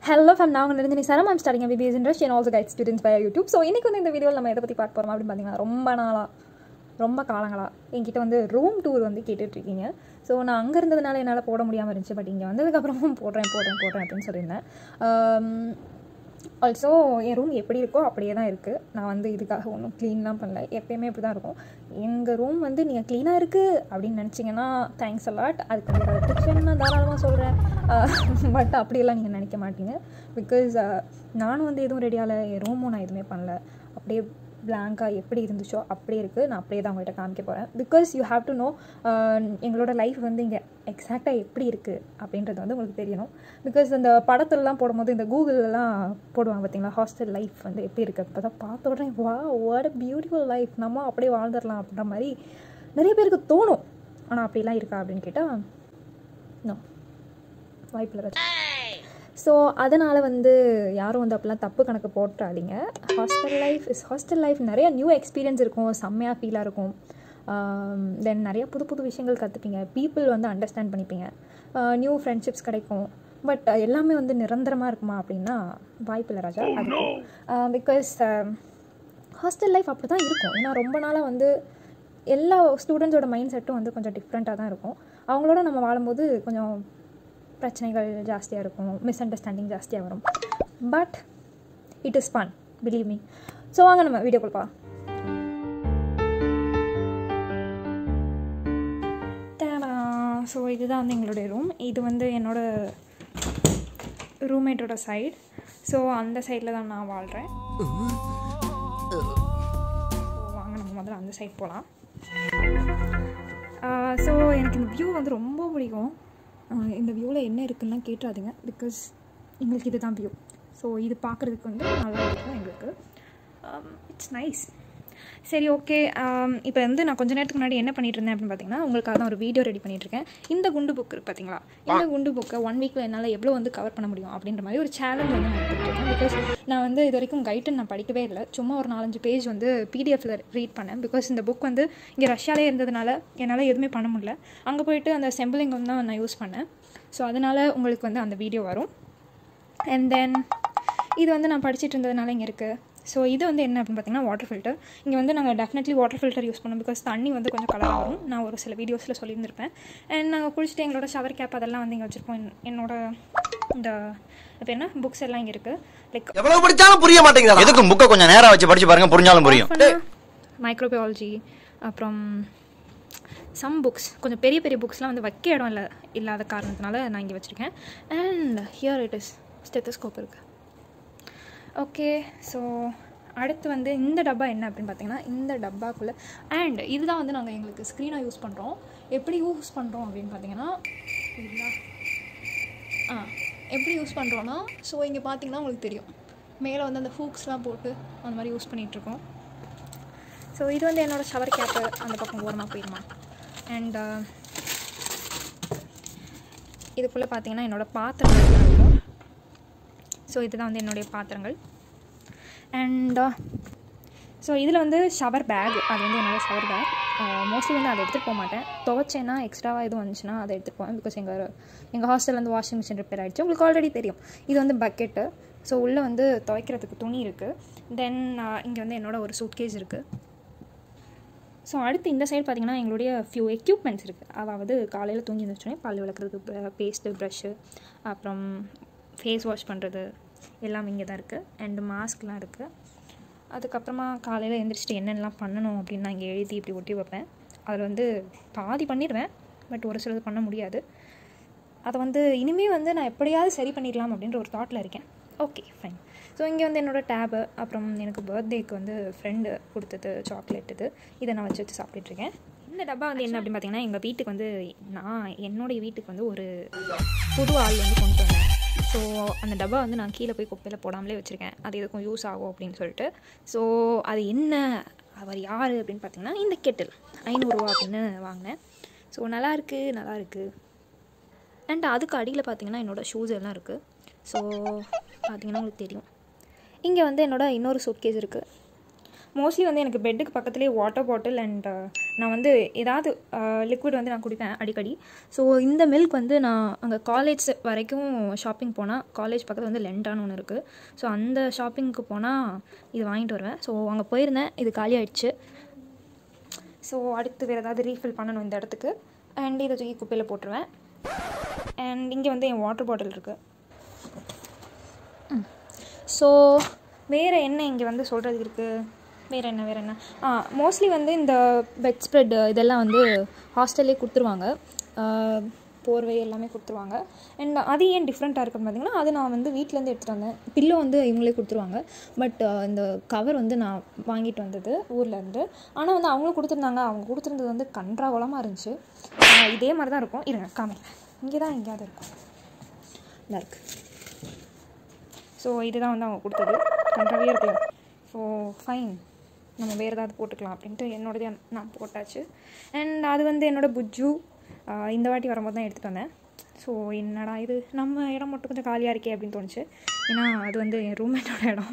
Hello fame நான் உங்கள் நிரஞ்சனி சாரம் I'm starting PBS interest and also guide students by YouTube so இன்றைக்கி வந்து இந்த வீடியோவில் நம்ம எதை பற்றி பார்க்க போகிறோம் அப்படின்னு பார்த்தீங்கன்னா ரொம்ப நாளாக ரொம்ப காலங்களா என்கிட்ட வந்து ரூம் டூர் வந்து கேட்டுட்ருக்கீங்க ஸோ நான் அங்கே இருந்ததுனால என்னால் போட முடியாமல் இருந்துச்சு பட் இங்கே வந்ததுக்கப்புறமும் போடுறேன் போடுறேன் போடுறேன் அப்படின்னு சொல்லியிருந்தேன் ஆல்சோ என் ரூம் எப்படி இருக்கோ அப்படியே தான் இருக்குது நான் வந்து இதுக்காக ஒன்றும் க்ளீன்லாம் பண்ணல எப்பயுமே இப்படி தான் இருக்கும் எங்கள் ரூம் வந்து நீங்கள் க்ளீனாக இருக்குது அப்படின்னு நினச்சிங்கன்னா தேங்க்ஸ் அலாட் அதுக்கு வந்து ரெஸ்ட்ரிக்ஷன் நான் தாராளமாக சொல்கிறேன் பட் அப்படியெல்லாம் நீங்கள் நினைக்க மாட்டீங்க பிகாஸ் நானும் வந்து எதுவும் ரெடியாகல என் ரூமும் நான் எதுவுமே பண்ணல அப்படியே பிளாங்காக எப்படி இருந்துச்சோ அப்படியே இருக்குது நான் அப்படியே தான் உங்கள்கிட்ட காமிக்க போகிறேன் because you have to know எங்களோட லைஃப் வந்து இங்கே எக்ஸாக்டாக எப்படி இருக்குது அப்படின்றது வந்து உங்களுக்கு தெரியணும் பிகாஸ் அந்த படத்துலலாம் போடும்போது இந்த கூகுளெலாம் போடுவாங்க பார்த்தீங்களா ஹாஸ்டல் லைஃப் வந்து எப்படி இருக்குது அப்போ தான் பார்த்த உடனே வா வாட் பியூட்டிஃபுல் லைஃப் நம்ம அப்படியே வாழ்ந்துடலாம் அப்படின்ற மாதிரி நிறைய பேருக்கு தோணும் ஆனால் அப்படிலாம் இருக்கா அப்படின்னு கேட்டால் நோ வாய்ப்பில்லை ஸோ அதனால் வந்து யாரும் வந்து அப்படிலாம் தப்பு கணக்கு போட்டுறாதீங்க hostel life is hostel life நிறைய நியூ எக்ஸ்பீரியன்ஸ் இருக்கும் செம்மையாக ஃபீலாக இருக்கும் தென் நிறைய புது புது விஷயங்கள் கற்றுப்பீங்க பீப்புள் வந்து அண்டர்ஸ்டாண்ட் பண்ணிப்பீங்க நியூ ஃப்ரெண்ட்ஷிப்ஸ் கிடைக்கும் பட் எல்லாமே வந்து நிரந்தரமாக இருக்குமா அப்படின்னா வாய்ப்பில்லை ராஜா அது பிகாஸ் ஹாஸ்டல் லைஃப் அப்படி தான் இருக்கும் ஏன்னா ரொம்ப நாளாக வந்து எல்லா ஸ்டூடெண்ட்ஸோட மைண்ட் செட்டும் வந்து கொஞ்சம் டிஃப்ரெண்ட்டாக தான் இருக்கும் அவங்களோட நம்ம வாழும்போது கொஞ்சம் பிரச்சனைகள் ஜாஸ்தியாக இருக்கும் மிஸ் அண்டர்ஸ்டாண்டிங் ஜாஸ்தியாக வரும் but it is fun believe me so வாங்க நம்ம வீடியோ கொடுப்பா ஸோ இதுதான் வந்து எங்களுடைய ரூம் இது வந்து என்னோட ரூம்மேட்டோட சைடு ஸோ அந்த சைடில் தான் நான் வாழ்கிறேன் ஸோ வாங்க நம்ம முதல்ல அந்த சைட் போகலாம் ஸோ எனக்கு இந்த வியூ வந்து ரொம்ப பிடிக்கும் இந்த வியூவில் என்ன இருக்குன்னு கேட்டுறாதீங்க பிகாஸ் எங்களுக்கு இது தான் வியூ ஸோ இது பார்க்குறதுக்கு வந்து நல்லா இருக்கும் எங்களுக்கு இட்ஸ் நைஸ் சரி ஓகே இப்போ வந்து நான் கொஞ்ச நேரத்துக்கு முன்னாடி என்ன பண்ணிட்டு இருந்தேன் அப்படின்னு பார்த்தீங்கன்னா உங்களுக்காக தான் ஒரு வீடியோ ரெடி பண்ணிட்டு இருக்கேன் இந்த குண்டு புக் இருக்கு பார்த்தீங்களா இந்த குண்டு புக்கை ஒன் வீக்கில் என்னால் எவ்வளோ வந்து கவர் பண்ண முடியும் அப்படின்ற மாதிரி ஒரு சேலஞ்ச் வந்து நான் எடுத்துகிட்டு பிகாஸ் நான் வந்து இது வரைக்கும் கைட்டன் நான் படிக்கவே இல்லை சும்மா ஒரு நாலஞ்சு பேஜ் வந்து பிடிஎஃப்ல ரீட் பண்ணேன் பிகாஸ் இந்த புக் வந்து இங்கே ரஷ்யாலே இருந்ததுனால என்னால் எதுவுமே பண்ண முடியல அங்கே போயிட்டு அந்த செம்பிளிங்கம் தான் நான் யூஸ் பண்ணேன் ஸோ அதனால் உங்களுக்கு வந்து அந்த வீடியோ வரும் அண்ட் தென் இது வந்து நான் படிச்சுட்டு இருந்ததுனால இங்கே இருக்குது ஸோ இது வந்து என்ன அப்படின்னு பார்த்தீங்கன்னா வாட்டர் ஃபில்டர் இங்கே வந்து நாங்கள் டெஃபினெட்லி வாட்டர் ஃபில்டர் யூஸ் பண்ணோம் பிகாஸ் தண்ணி வந்து கொஞ்சம் கலராக வரும் நான் ஒரு சில வீடியோஸில் சொல்லியிருந்திருப்பேன் அண்ட் நாங்கள் குளிச்சுட்டு எங்களோட ஷவர் கேப் அதெல்லாம் வந்து இங்கே வச்சுருப்போம் என்னோட இந்த இப்போ என்ன புக்ஸ் எல்லாம் இங்கே இருக்குது லைக் எவ்வளவு படிச்சாலும் புரிய மாட்டேங்குதா எதுக்கு புக்கை கொஞ்சம் நேரா வச்சு படிச்சு பாருங்க புரிஞ்சாலும் புரியும் மைக்ரோபயாலஜி அப்புறம் சம் புக்ஸ் கொஞ்சம் பெரிய பெரிய புக்ஸ்லாம் வந்து வைக்க இடம் இல்லை இல்லாத காரணத்தினால நான் இங்கே வச்சுருக்கேன் and here it is stethoscope இருக்குது ஓகே ஸோ அடுத்து வந்து இந்த டப்பா என்ன அப்படின்னு பார்த்தீங்கன்னா இந்த டப்பாக்குள்ளே அண்ட் இதுதான் வந்து நாங்கள் எங்களுக்கு ஸ்க்ரீனாக யூஸ் பண்ணுறோம் எப்படி யூஸ் பண்ணுறோம் அப்படின்னு பார்த்தீங்கன்னா இதுதான் ஆ எப்படி யூஸ் பண்ணுறோன்னா ஸோ இங்கே பார்த்தீங்கன்னா உங்களுக்கு தெரியும் மேலே வந்து அந்த ஹூக்ஸ்லாம் போட்டு அந்த மாதிரி யூஸ் பண்ணிகிட்ருக்கோம் ஸோ இது வந்து என்னோடய ஷவர் கேப்பு அந்த பக்கம் ஓரமாக போயிடுமா அண்ட் இதுக்குள்ளே பார்த்தீங்கன்னா என்னோடய பாத்திரங்கள் இருக்கும் ஸோ இதுதான் வந்து என்னுடைய பாத்திரங்கள் அண்ட் ஸோ இதில் வந்து ஷவர் பேக் அது வந்து என்னோடய ஷவர் பேக் மோஸ்ட்லி வந்து அதை எடுத்துகிட்டு போக மாட்டேன் துவைச்சேன்னா எக்ஸ்ட்ராவாக எதுவும் வந்துச்சுன்னா அதை எடுத்துகிட்டு போவேன் பிகாஸ் எங்கள் எங்கள் ஹாஸ்டலில் வந்து வாஷிங் மிஷின் ரிப்பேர் ஆகிடுச்சு உங்களுக்கு ஆல்ரெடி தெரியும் இது வந்து பக்கெட்டு ஸோ உள்ளே வந்து துவைக்கிறதுக்கு துணி இருக்குது தென் இங்கே வந்து என்னோட ஒரு சூட்கேஸ் இருக்குது ஸோ அடுத்து இந்த சைடு பார்த்திங்கன்னா எங்களுடைய ஃபியூ எக்யூப்மெண்ட்ஸ் இருக்குது அதாவது காலையில் தூங்கி இருந்துச்சோடனே பல் விளக்குறதுக்கு பேஸ்ட்டு ப்ரஷ்ஷு அப்புறம் ஃபேஸ் வாஷ் பண்ணுறது எல்லாம் இங்கே தான் இருக்குது அண்டு மாஸ்க்லாம் இருக்குது அதுக்கப்புறமா காலையில் எழுந்திரிச்சிட்டு என்னென்னலாம் பண்ணணும் அப்படின்னு நான் இங்கே எழுதி இப்படி ஒட்டி வைப்பேன் அதில் வந்து பாதி பண்ணிடுவேன் பட் ஒரு சிலது பண்ண முடியாது அதை வந்து இனிமேல் வந்து நான் எப்படியாவது சரி பண்ணிடலாம் அப்படின்ற ஒரு தாட்டில் இருக்கேன் ஓகே ஃபைன் ஸோ இங்கே வந்து என்னோடய டேபு அப்புறம் எனக்கு பர்த்டேக்கு வந்து ஃப்ரெண்டு கொடுத்தது சாக்லேட் இது இதை நான் வச்சு வச்சு சாப்பிட்டுட்ருக்கேன் இந்த டப்பா வந்து என்ன அப்படின்னு பார்த்தீங்கன்னா எங்கள் வீட்டுக்கு வந்து நான் என்னுடைய வீட்டுக்கு வந்து ஒரு புது ஆள் வந்து கொண்டு வந்தேன் ஸோ அந்த டப்பா வந்து நான் கீழே போய் குப்பையில் போடாமலே வச்சுருக்கேன் அது எதுக்கும் யூஸ் ஆகும் அப்படின்னு சொல்லிட்டு ஸோ அது என்ன அவர் யார் அப்படின்னு பார்த்தீங்கன்னா இந்த கெட்டில் ஐநூறுரூவா அப்படின்னு வாங்கினேன் ஸோ நல்லாயிருக்கு நல்லாயிருக்கு அண்ட் அதுக்கு அடியில் பார்த்தீங்கன்னா என்னோடய ஷூஸ் எல்லாம் இருக்குது ஸோ பார்த்தீங்கன்னா உங்களுக்கு தெரியும் இங்கே வந்து என்னோடய இன்னொரு சூட்கேஸ் இருக்குது மோஸ்ட்லி வந்து எனக்கு பெட்டுக்கு பக்கத்துலேயே வாட்டர் பாட்டில் அண்ட் நான் வந்து ஏதாவது லிக்விட் வந்து நான் குடிப்பேன் அடிக்கடி ஸோ இந்த மில்க் வந்து நான் அங்கே காலேஜ் வரைக்கும் ஷாப்பிங் போனால் காலேஜ் பக்கத்தில் வந்து லெண்டான்னு ஒன்று இருக்குது ஸோ அந்த ஷாப்பிங்க்கு போனால் இது வாங்கிட்டு வருவேன் ஸோ அங்கே போயிருந்தேன் இது காலி ஆயிடுச்சு ஸோ அடுத்து வேறு ஏதாவது ரீஃபில் பண்ணணும் இந்த இடத்துக்கு அண்ட் இதை தூக்கி குப்பையில் போட்டுருவேன் அண்ட் இங்கே வந்து என் வாட்டர் பாட்டில் இருக்குது ஸோ வேறு என்ன இங்கே வந்து சொல்கிறதுக்கு இருக்குது வேறு என்ன வேறு என்ன ஆ மோஸ்ட்லி வந்து இந்த பெட் ஸ்ப்ரெட் இதெல்லாம் வந்து ஹாஸ்டல்லே கொடுத்துருவாங்க போர்வை எல்லாமே கொடுத்துருவாங்க அண்ட் அது ஏன் டிஃப்ரெண்ட்டாக இருக்குன்னு பார்த்தீங்கன்னா அது நான் வந்து வீட்டிலேருந்து எடுத்துகிட்டு வந்தேன் பில்லோ வந்து இவங்களே கொடுத்துருவாங்க பட் இந்த கவர் வந்து நான் வாங்கிட்டு வந்தது ஊர்லேருந்து ஆனால் வந்து அவங்களும் கொடுத்துருந்தாங்க அவங்க கொடுத்துருந்தது வந்து கன்றாவலமாக இருந்துச்சு ஆ, இதே மாதிரி தான் இருக்கும் இருங்க காமிக்கிறேன் இங்கே தான் எங்கேயாவது இருக்கும் இதாக இருக்குது ஸோ இதுதான் வந்து அவங்க கொடுத்தது கன்றாவே இருக்கலாம் ஸோ ஃபைன் நம்ம வேறு ஏதாவது போட்டுக்கலாம் அப்படின்ட்டு என்னோடதே நான் போட்டாச்சு அண்ட் அது வந்து என்னோட புஜ்ஜு ஆஹ் இந்த வாட்டி வரும்போது தான் எடுத்துகிட்டு வந்தேன் ஸோ என்னடா இது நம்ம இடம் மட்டும் கொஞ்சம் காலியாக இருக்கே அப்படின்னு தோணுச்சு ஏன்னா அது வந்து என் ரூம்மேட்டோட இடம்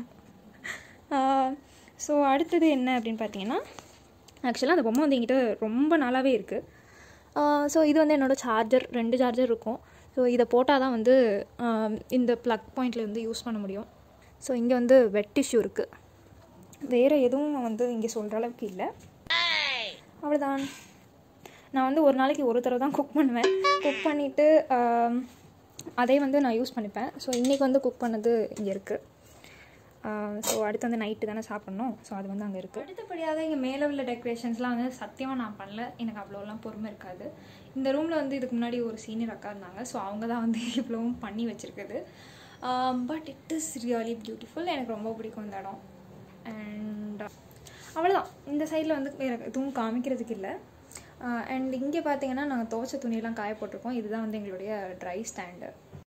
ஸோ அடுத்தது என்ன அப்படின்னு பார்த்தீங்கன்னா ஆக்சுவலாக அந்த பொம்மை வந்து என்கிட்ட ரொம்ப நாளாகவே இருக்குது ஸோ இது வந்து என்னோடய சார்ஜர் ரெண்டு சார்ஜர் இருக்கும் ஸோ இதை போட்டால் தான் வந்து ஆஹ் இந்த ப்ளக் பாயிண்டில் வந்து யூஸ் பண்ண முடியும் ஸோ இங்கே வந்து வெட் டிஷ்யூ இருக்குது வேறு எதுவும் வந்து இங்கே சொல்கிற அளவுக்கு இல்லை அவ்வளோதான் நான் வந்து ஒரு நாளைக்கு ஒரு தடவை தான் குக் பண்ணுவேன் குக் பண்ணிவிட்டு அதே வந்து நான் யூஸ் பண்ணிப்பேன் ஸோ இன்றைக்கி வந்து குக் பண்ணது இங்கே இருக்குது ஸோ அடுத்து வந்து நைட்டு தானே சாப்பிட்ணும் ஸோ அது வந்து அங்கே இருக்குது அடுத்தபடியாக இங்கே மேலே உள்ள டெக்கரேஷன்ஸ்லாம் வந்து சத்தியமாக நான் பண்ணல எனக்கு அவ்வளோலாம் பொறுமை இருக்காது இந்த ரூமில் வந்து இதுக்கு முன்னாடி ஒரு சீனியர் அக்கா இருந்தாங்க ஸோ அவங்க தான் வந்து இவ்வளவும் பண்ணி வச்சுருக்குது but it is really beautiful எனக்கு ரொம்ப பிடிக்கும் இந்த இடம் அண்ட் அவ்வளோதான் இந்த சைடில் வந்து வேறு எதுவும் காமிக்கிறதுக்கு இல்லை அண்ட் இங்கே பார்த்தீங்கன்னா நாங்கள் துவைச்ச துணியெல்லாம் காய போட்டிருக்கோம் இதுதான் வந்து எங்களுடைய ட்ரை ஸ்டாண்டு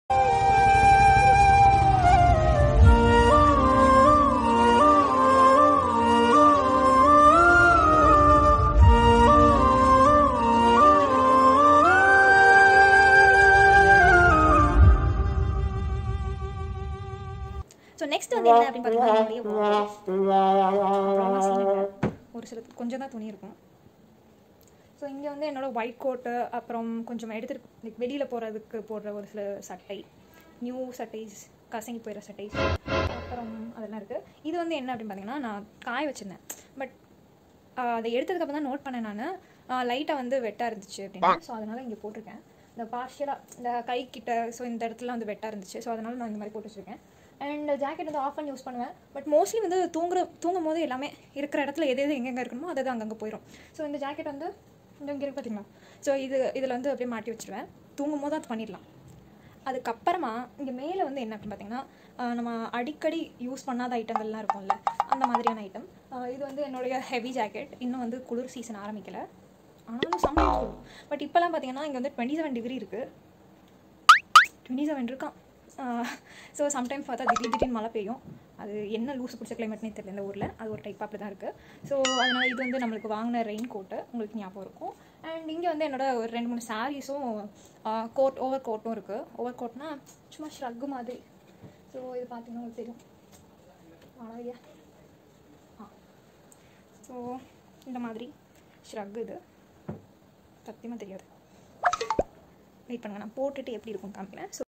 ஸோ நெக்ஸ்ட் வந்து என்ன அப்படின்னு பார்த்தீங்கன்னா என்னுடைய wardrobe. அப்புறமா சீனியர் ஒரு சில கொஞ்சம் தான் துணி இருக்கும் ஸோ இங்கே வந்து என்னோட ஒயிட் கோட்டு அப்புறம் கொஞ்சம் எடுத்துட்டு லைக் வெளியில் போகிறதுக்கு போடுற ஒரு சில சட்டை நியூ சட்டைஸ் கசங்கி போயிடுற சட்டைஸ் அப்புறம் அதெல்லாம் இருக்குது இது வந்து என்ன அப்படின்னு பார்த்தீங்கன்னா நான் காய வச்சுருந்தேன் பட் அதை எடுத்ததுக்கப்புறம் தான் நோட் பண்ணேன் நான் லைட்டாக வந்து வெட்டாக இருந்துச்சு அப்படின்னு ஸோ அதனால் இங்கே போட்டிருக்கேன் இந்த பார்ஷியலாக இந்த கை கிட்ட ஸோ இந்த இடத்துல வந்து வெட்டாக இருந்துச்சு ஸோ அதனால் நான் இந்த மாதிரி போட்டு வச்சுருக்கேன் அண்ட் ஜாக்கெட் வந்து ஆஃப் பண்ணி யூஸ் பண்ணுவேன் பட் மோஸ்ட்லி வந்து தூங்குற தூங்கும் போது எல்லாமே இருக்கிற இடத்துல எது எது எங்கெங்கே இருக்கணுமோ அது அது அங்கங்கே போயிடும் ஸோ இந்த ஜாக்கெட் வந்து இந்த இங்கே இருக்கு பார்த்தீங்களா ஸோ இது இதில் வந்து அப்படியே மாட்டி வச்சிருவேன் தூங்கும் போது அது பண்ணிடலாம் அதுக்கப்புறமா இங்கே மேலே வந்து என்ன அப்படின்னு பார்த்தீங்கன்னா ஆஹ் நம்ம அடிக்கடி யூஸ் பண்ணாத ஐட்டங்கள்லாம் இருக்கும்ல அந்த மாதிரியான ஐட்டம் இது வந்து என்னுடைய ஹெவி ஜாக்கெட் இன்னும் வந்து குளிர் சீசன் ஆரம்பிக்கல ஆனாலும் செம்ம இருக்கும் பட் இப்போல்லாம் பார்த்தீங்கன்னா இங்கே வந்து டுவெண்ட்டி செவன் டிகிரி இருக்குது டுவெண்ட்டி செவன் இருக்கான் ஸோ சம்டைம்ஸ் பார்த்தா திடீர் திடீர்னு மழை பெய்யும் அது என்ன லூஸ் பிடிச்ச கிளைமேட்னே தெரியல இந்த ஊரில் அது ஒரு டைப் அப்படி தான் இருக்குது ஸோ அதனால் இது வந்து நம்மளுக்கு வாங்கின ரெயின் கோட்டு உங்களுக்கு ஞாபகம் இருக்கும் அண்ட் இங்கே வந்து என்னோட ஒரு ரெண்டு மூணு சாரீஸும் கோட் ஓவர் கோட்டும் இருக்குது ஓவர் கோட்னா சும்மா ஷ்ரக்கு மாதிரி ஸோ இது பார்த்தீங்கன்னா உங்களுக்கு தெரியும் அழகையா ஆ ஸோ இந்த மாதிரி ஷ்ரக் இது சத்தியமாக தெரியாது வெயிட் பண்ணுங்க நான் போட்டுட்டு எப்படி இருக்கும் காமிக்கிறேன் ஸோ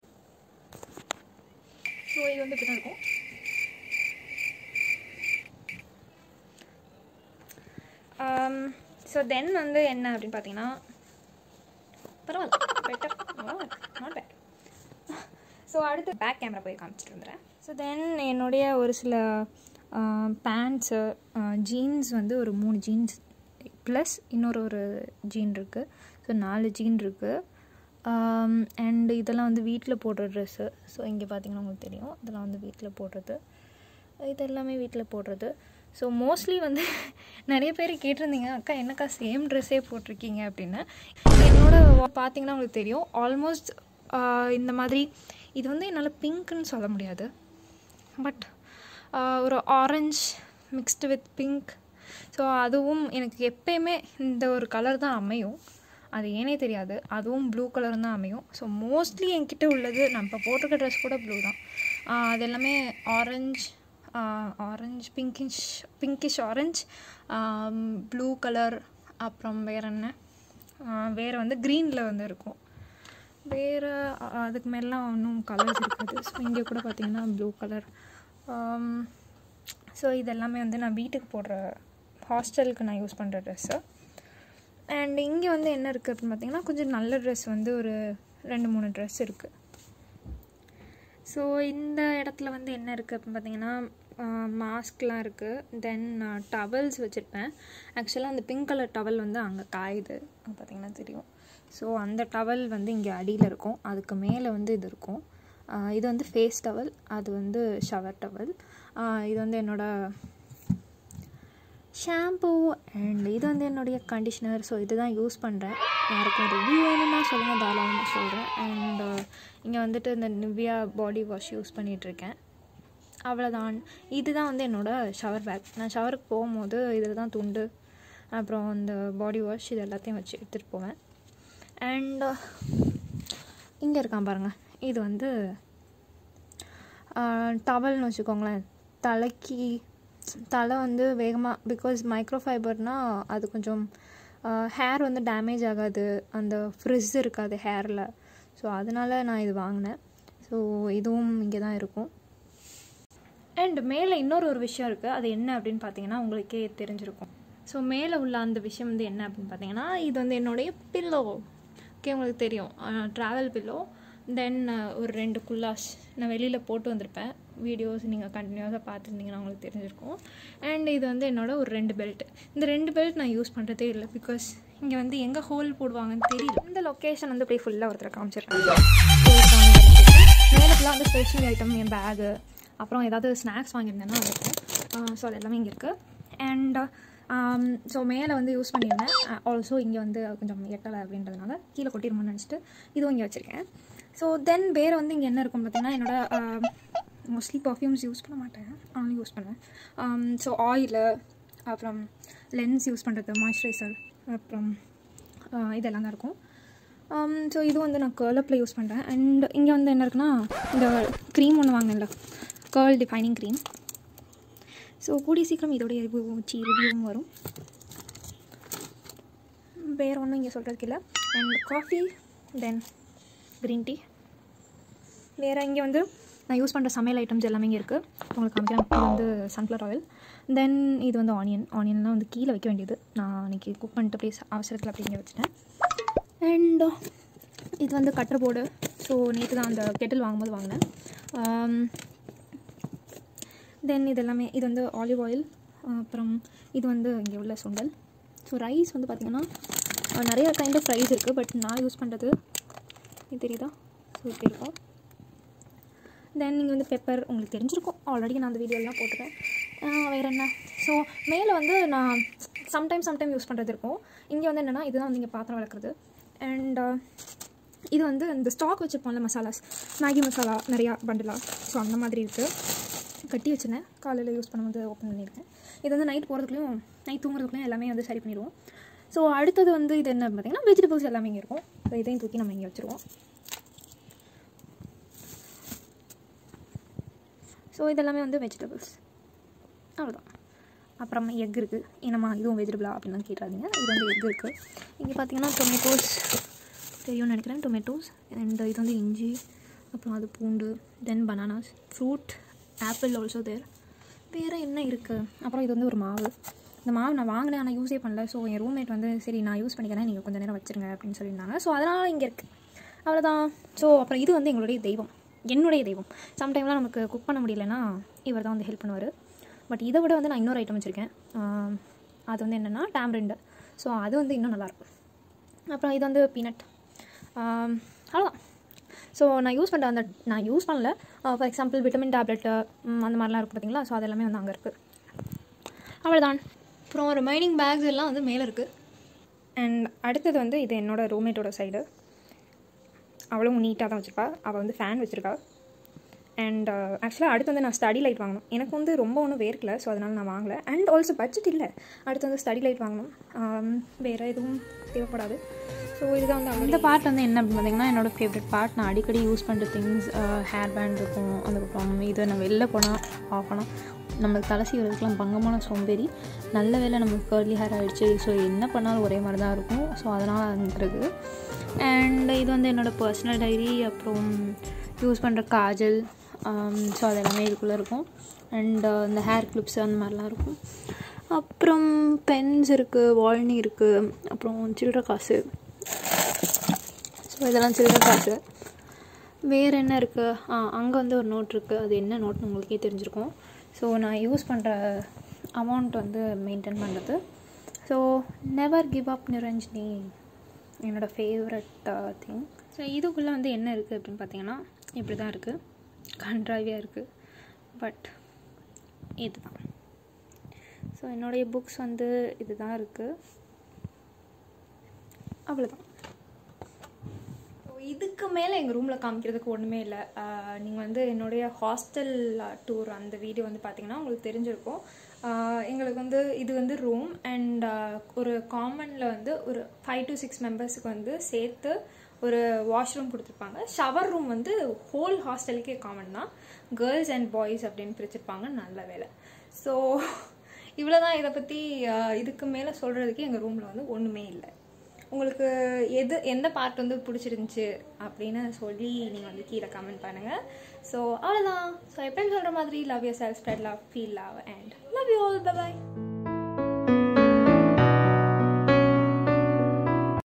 ஸோ இது வந்து இப்படி தான் இருக்கும் ஸோ தென் வந்து என்ன அப்படின்னு பார்த்தீங்கன்னா பரவாயில்ல பெட்டர் நாட் பேட் ஸோ அடுத்து பேக் கேமரா போய் காமிச்சிட்டு வந்துடுறேன் ஸோ தென் என்னுடைய ஒரு சில பேண்ட்ஸு ஜீன்ஸ் வந்து ஒரு மூணு ஜீன்ஸ் ப்ளஸ் இன்னொரு ஒரு ஜீன் இருக்குது ஸோ நாலு ஜீன் இருக்குது அண்ட் இதெல்லாம் வந்து வீட்டில் போடுற ட்ரெஸ்ஸு ஸோ இங்கே பார்த்தீங்கன்னா உங்களுக்கு தெரியும் இதெல்லாம் வந்து வீட்டில் போடுறது இது எல்லாமே வீட்டில் போடுறது ஸோ மோஸ்ட்லி வந்து நிறைய பேர் கேட்டிருந்தீங்க அக்கா என்னக்கா சேம் ட்ரெஸ்ஸே போட்டிருக்கீங்க அப்படின்னு என்னோட பார்த்தீங்கன்னா உங்களுக்கு தெரியும் ஆல்மோஸ்ட் இந்த மாதிரி இது வந்து என்னால் பிங்க்குன்னு சொல்ல முடியாது பட் ஒரு orange mixed with pink so அதுவும் எனக்கு எப்பயுமே இந்த ஒரு கலர் தான் அமையும் அது ஏனே தெரியாது அதுவும் ப்ளூ கலர் தான் அமையும் ஸோ மோஸ்ட்லி என்கிட்ட உள்ளது நான் இப்போ போட்டிருக்க ட்ரெஸ் கூட ப்ளூ தான் ஆஹ் அது எல்லாமே orange orange pinkish pinkish orange blue colour அப்புறம் வேறு என்ன ஆஹ் வேறு வந்து க்ரீனில் வந்து இருக்கும் வேறு அதுக்கு மேலாம் இன்னும் கலர்ஸ் இருக்காது ஸோ இங்கே கூட பார்த்தீங்கன்னா ப்ளூ கலர் ஸோ இது எல்லாமே வந்து நான் வீட்டுக்கு போடுற ஹாஸ்டலுக்கு நான் யூஸ் பண்ணுற ட்ரெஸ்ஸு அண்ட் இங்கே வந்து என்ன இருக்குது அப்படின்னு பார்த்தீங்கன்னா கொஞ்சம் நல்ல ட்ரெஸ் வந்து ஒரு ரெண்டு மூணு ட்ரெஸ் இருக்குது ஸோ இந்த இடத்துல வந்து என்ன இருக்குது அப்படின்னு பார்த்தீங்கன்னா மாஸ்க்லாம் இருக்குது தென் டவல்ஸ் வச்சுருப்பேன் ஆக்சுவலாக அந்த பிங்க் கலர் டவல் வந்து அங்கே காயுது அங்க பார்த்தீங்கன்னா தெரியும் ஸோ அந்த டவல் வந்து இங்கே அடியில் இருக்கும் அதுக்கு மேலே வந்து இது இருக்கும் ஆஹ் இது வந்து ஃபேஸ் டவல் அது வந்து ஷவர் டவல் இது வந்து என்னோட ஷாம்பூ அண்ட் இது வந்து என்னுடைய கண்டிஷ்னர் ஸோ இதுதான் யூஸ் பண்ணுறேன் யாருக்கும் ரிவ்யூ வேணும்னா சொல்லுங்கள் தாராளமாக சொல்கிறேன் அண்ட் இங்கே வந்துட்டு இந்த நிவ்யா பாடி வாஷ் யூஸ் பண்ணிகிட்ருக்கேன் அவ்வளோதான் இதுதான் வந்து என்னோடய ஷவர் பேக் நான் ஷவருக்கு போகும்போது இதில் தான் துண்டு அப்புறம் இந்த பாடி வாஷ் இது எல்லாத்தையும் வச்சு எடுத்துகிட்டு போவேன் அண்ட் இங்கே இருக்கான் பாருங்கள் இது வந்து டவல்னு வச்சுக்கோங்களேன் தலைக்கு தலை வந்து வேகமாக பிகாஸ் மைக்ரோ ஃபைபர்னால் அது கொஞ்சம் ஹேர் வந்து டேமேஜ் ஆகாது அந்த ஃப்ரிஸ் இருக்காது ஹேரில் ஸோ அதனால நான் இது வாங்கினேன் ஸோ இதுவும் இங்கே தான் இருக்கும் அண்ட் மேலே இன்னொரு ஒரு விஷயம் இருக்குது அது என்ன அப்படின்னு பார்த்தீங்கன்னா உங்களுக்கே தெரிஞ்சிருக்கும் ஸோ மேலே உள்ள அந்த விஷயம் வந்து என்ன அப்படின்னு பார்த்தீங்கன்னா இது வந்து என்னுடைய பில்லோ ஓகே உங்களுக்கு தெரியும் ட்ராவல் பில்லோ தென் ஒரு ரெண்டு குல்லாஸ் நான் வெளியில் போட்டு வந்திருப்பேன் வீடியோஸ் நீங்கள் கண்டினியூஸாக பார்த்துருந்தீங்கன்னா உங்களுக்கு தெரிஞ்சிருக்கும் அண்ட் இது வந்து என்னோட ஒரு ரெண்டு பெல்ட் இந்த ரெண்டு பெல்ட் நான் யூஸ் பண்ணுறதே இல்லை பிகாஸ் இங்கே வந்து எங்கே ஹோல் போடுவாங்கன்னு தெரியல இந்த லொக்கேஷன் வந்து அப்படியே ஃபுல்லாக ஒருத்தர் காமிச்சிருக்காங்க மேலே ஃபுல்லாக வந்து ஸ்டேஷ்னரி ஐட்டம் என் பேகு அப்புறம் ஏதாவது ஸ்நாக்ஸ் வாங்கியிருந்தேன்னா அது இருக்கும் ஸோ அது எல்லாமே இங்கே இருக்குது அண்ட் ஸோ மேலே வந்து யூஸ் பண்ணியிருந்தேன் ஆல்சோ இங்கே வந்து கொஞ்சம் எட்டலை அப்படின்றதுனால கீழே கொட்டிருமோன்னு நினச்சிட்டு இதுவும் இங்கே வச்சுருக்கேன் ஸோ தென் வேறு வந்து இங்கே என்ன இருக்கும் பார்த்தீங்கன்னா என்னோட மோஸ்ட்லி பர்ஃப்யூம்ஸ் யூஸ் பண்ண மாட்டேன் ஆனாலும் யூஸ் பண்ணுவேன் ஸோ ஆயிலு அப்புறம் லென்ஸ் யூஸ் பண்ணுறது மாய்ஸ்சரைசர் அப்புறம் ஆஹ் இதெல்லாம் தான் இருக்கும் ஸோ இது வந்து நான் கேர்லப்பில் யூஸ் பண்ணுறேன் அண்ட் இங்கே வந்து என்ன இருக்குன்னா இந்த க்ரீம் ஒன்று வாங்கினேன்ல கேர்ள் டிஃபைனிங் க்ரீம் ஸோ கூடிய சீக்கிரம் இதோடைய ரிவ்யூவும் சி ரிவ்யூவும் வரும் வேறு ஒன்றும் இங்கே சொல்கிறதுக்கு இல்லை and coffee then green tea வேறு இங்கே வந்து நான் யூஸ் பண்ணுற சமையல் ஐட்டம்ஸ் எல்லாமே இங்கே இருக்குது உங்களுக்கு காமிக்கிறேன் இது வந்து சன்ஃப்ளவர் ஆயில் தென் இது வந்து ஆனியன் ஆனியன்லாம் வந்து கீழே வைக்க வேண்டியது நான் அன்றைக்கி குக் பண்ணிட்டு அப்படியே அவசரத்தில் அப்படி இங்கே வச்சுட்டேன் அண்ட் இது வந்து கட்டர் போர்டு ஸோ நேற்று தான் அந்த கெட்டில் வாங்கும்போது வாங்கினேன் தென் இது எல்லாமே இது வந்து ஆலிவ் ஆயில் அப்புறம் இது வந்து இங்கே உள்ள சுண்டல் ஸோ ரைஸ் வந்து பார்த்திங்கன்னா அஹ், நிறைய கைண்ட் ஆஃப் ரைஸ் இருக்குது பட் நான் யூஸ் பண்ணுறது இது தெரியுதா ஸோ இப்படி இருக்கும் தென் நீங்கள் வந்து பெப்பர் உங்களுக்கு தெரிஞ்சிருக்கும் ஆல்ரெடி நான் அந்த வீடியோலாம் போட்டுருக்கேன் அஹ், வேறு என்ன ஸோ மேலே வந்து நான் சம்டைம் சம்டைம் யூஸ் பண்ணுறது இருக்கும் இங்கே வந்து என்னென்னா இதுதான் வந்து இங்கே பாத்திரம் வளர்க்குறது அண்ட் இது வந்து இந்த ஸ்டாக் வச்சுருப்போம்ல மசாலாஸ் மேகி மசாலா நிறையா பண்டலா ஸோ அந்த மாதிரி இருக்குது கட்டி வச்சுருந்தேன் காலையில் யூஸ் பண்ணும்போது ஓப்பன் பண்ணியிருக்கேன் இது வந்து நைட் போகிறதுக்குள்ளேயும் நைட் தூங்குறதுக்குள்ளேயும் எல்லாமே வந்து சரி பண்ணிடுவோம் ஸோ அடுத்தது வந்து இது என்ன பார்த்தீங்கன்னா வெஜிடபிள்ஸ் எல்லாமே இங்கே இருக்கும் ஸோ இதையும் தூக்கி நம்ம இங்கே வச்சுருவோம் ஸோ இதெல்லாமே வந்து வெஜிடபிள்ஸ் அவ்வளோதான் அப்புறம் எக் இருக்குது என்னம்மா இதுவும் வெஜிடபிளா அப்படின்னு தான் கேட்காதீங்க இது வந்து எக் இருக்குது இங்கே பார்த்தீங்கன்னா டொமேட்டோஸ் தெரியும்னு நினைக்கிறேன் டொமேட்டோஸ் அண்ட் இது வந்து இஞ்சி அப்புறம் அது பூண்டு then bananas fruit apple also there வேறு என்ன இருக்குது அப்புறம் இது வந்து ஒரு மாவு இந்த மாவு நான் வாங்கினேன் ஆனால் யூஸே பண்ணல ஸோ என் ரூம்மேட் வந்து சரி நான் யூஸ் பண்ணிக்கிறேன் நீங்கள் கொஞ்சம் நேரம் வச்சுருங்க அப்படின்னு சொல்லியிருந்தாங்க ஸோ அதனால் இங்கே இருக்குது அவ்வளோதான் ஸோ அப்புறம் இது வந்து எங்களுடைய தெய்வம் என்னுடைய தெய்வம் சம்டைம்லாம் நமக்கு குக் பண்ண முடியலன்னா இவர் தான் வந்து ஹெல்ப் பண்ணுவார் பட் இதை விட வந்து நான் இன்னொரு ஐட்டம் வச்சுருக்கேன் ஆஹ் அது வந்து என்னென்னா டேம்ரிண்டு ஸோ அது வந்து இன்னும் நல்லாயிருக்கும் அப்புறம் இது வந்து பீனட் அவ்வளோதான் ஸோ நான் யூஸ் பண்ணுற அந்த நான் யூஸ் பண்ணல ஃபார் எக்ஸாம்பிள் விட்டமின் டேப்லெட்டு அந்த மாதிரிலாம் இருக்குது பார்த்தீங்களா ஸோ அது எல்லாமே வந்து அங்கே இருக்குது அவ்வளோதான் அப்புறம் ரிமைனிங் பேக்ஸ் எல்லாம் வந்து மேலே இருக்குது அண்ட் அடுத்தது வந்து இது என்னோடய ரூம்மேட்டோட சைடு அவளும் நீட்டாக தான் வச்சுருப்பா அவள் வந்து ஃபேன் வச்சுருக்கா அண்ட் ஆக்சுவலாக அடுத்து வந்து நான் ஸ்டடி லைட் வாங்கணும் எனக்கு வந்து ரொம்ப ஒன்றும் வேர்க்கல ஸோ அதனால் நான் வாங்கலை அண்ட் ஆல்சோ பட்ஜெட் இல்லை அடுத்து வந்து ஸ்டடி லைட் வாங்கணும் ஆம், வேறு எதுவும் தேவைப்படாது ஸோ இதுதான் வந்து அந்த பார்ட் வந்து என்ன அப்படின்னு பார்த்தீங்கன்னா என்னோட ஃபேவரட் பார்ட் நான் அடிக்கடி யூஸ் பண்ணுற திங்ஸ் ஹேர் பேண்ட் இருக்கும் அதுக்கப்புறம் இது நான் வெளில போனால் ஆஃப் பண்ணால் நம்மளுக்கு தலை சீவரதுக்கெலாம் பங்கமான சோம்பேறி நல்ல வேளை நமக்கு கர்லி ஹேர் ஆகிடுச்சு ஸோ என்ன பண்ணாலும் ஒரே மாதிரி தான் இருக்கும் ஸோ அதனால் அங்கிறது அண்ட் இது வந்து என்னோடய பர்சனல் டைரி அப்புறம் யூஸ் பண்ணுற காஜல் ஸோ அது எல்லாமே இதுக்குள்ளே இருக்கும் அண்ட் இந்த ஹேர் கிளிப்ஸ் அந்த மாதிரிலாம் இருக்கும் அப்புறம் பென்ஸ் இருக்குது வால்னி இருக்குது அப்புறம் சில்லற காசு ஸோ இதெல்லாம் சில்லற காசு வேறு என்ன இருக்குது ஆ அங்கே வந்து ஒரு நோட் இருக்குது அது என்ன நோட்னு உங்களுக்கே தெரிஞ்சிருக்கும் ஸோ நான் யூஸ் பண்ணுற அமௌண்ட் வந்து மெயின்டைன் பண்ணுறது so never give up Niranjini என்னோடய ஃபேவரட் திங் ஸோ இதுக்குள்ளே வந்து என்ன இருக்குது அப்படின்னு பார்த்தீங்கன்னா இப்படி தான் இருக்குது கன்ட்ராவியாக இருக்குது பட் இதுதான் ஸோ என்னுடைய புக்ஸ் வந்து இதுதான் இருக்குது அவ்வளோதான் ஸோ இதுக்கு மேலே எங்கள் ரூமில் காமிக்கிறதுக்கு ஒன்றுமே இல்லை நீங்கள் வந்து என்னுடைய ஹாஸ்டல் டூர் அந்த வீடியோ வந்து பார்த்தீங்கன்னா உங்களுக்கு தெரிஞ்சிருக்கும் ஆஹ் எங்களுக்கு வந்து இது வந்து ரூம் அண்ட் ஒரு காமனில் வந்து ஒரு ஃபைவ் டு சிக்ஸ் மெம்பர்ஸுக்கு வந்து சேர்த்து ஒரு வாஷ்ரூம் கொடுத்துருப்பாங்க ஷவர் ரூம் வந்து ஹோல் ஹாஸ்டலுக்கே காமன் தான் கேர்ள்ஸ் அண்ட் பாய்ஸ் அப்படின்னு பிரிச்சிருப்பாங்க நல்ல வேலை ஸோ இவ்வளோ தான் இதை பற்றி இதுக்கு மேலே சொல்கிறதுக்கு எங்கள் ரூமில் வந்து ஒன்றுமே இல்லை உங்களுக்கு எது எந்த பார்ட் வந்து பிடிச்சிருந்துச்சு அப்படின்னு சொல்லி நீங்கள் வந்து கீழே கமெண்ட் பண்ணுங்கள் ஸோ அவ்வளோதான் ஸோ எப்பயும் சொல்கிற மாதிரி love yourself spread love feel love and love you all by